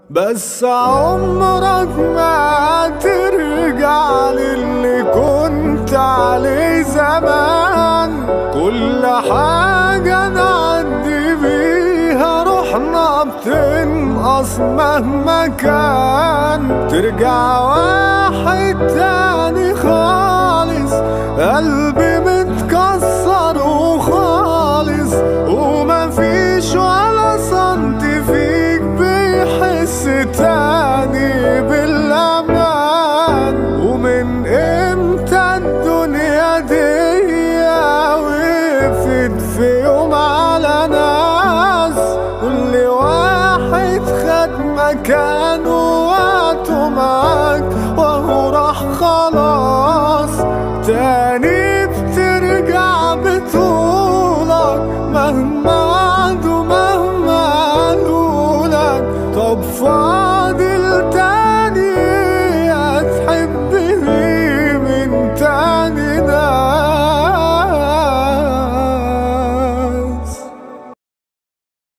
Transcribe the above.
بس عمرك ما ترجع للي كنت عليه زمان كل حاجة نعدي بيها روحنا بتنقص مهما كان ترجع واحد تاني خالص قلبي متكسر وخالص ومفيش ولا سنتي فيك بيحس تاني بالامان ومن امتى الدنيا دي وقفت في يوم على ناس كل واحد خد مكانه وقته معاك وهو راح خلاص تاني بترجع بطولك مهما عدوا مهما قالولك طب فاضي